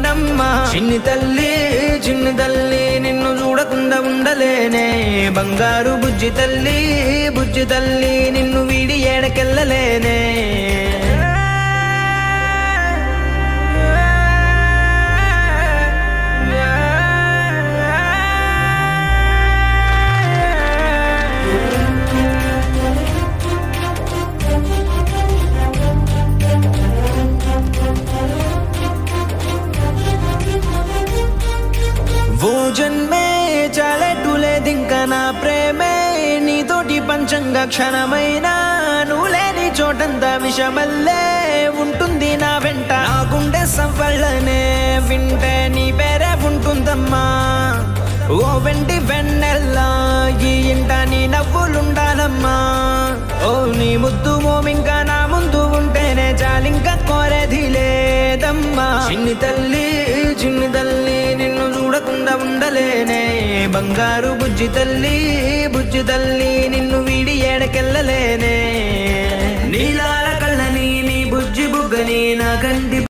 ఉంటానమ్మా చిన్ని తల్లి చిన్ని తల్లి నిన్ను చూడకుండా ఉండలేనే బంగారు బుజ్జి తల్లి బుజ్జి తల్లి నిన్ను వీడి ఏడకెళ్ళలేనే ఓ జన్మే చాలెట్టులేదింక నా ప్రేమే నీతోటి పంచంగా క్షణమైనా నువ్వు లేని చోటంతా విషమల్లే ఉంటుంది నా వెంట నా గుండె సవ్వళ్ళనే వింటే నీ పేరే ఉంటుందమ్మా ఓ వెండి వెన్నెల్లా ఈ ఇంట నీ నవ్వులుండాలమ్మా ఓ నీ ముద్దు మోమింకా నా ముందు ఉంటేనే చాలింకా కోరేది లేదమ్మా చిన్ని తల్లి చిన్ని తల్లి నిన్ను చూడకుండా ఉండలేనే బంగారు బుజ్జి తల్లి బుజ్జి తల్లి నిన్ను వీడి ఏడకెళ్ళలేనే నీలాల కళ్ళని నీ బుజ్జి బుగ్గని నా కంటి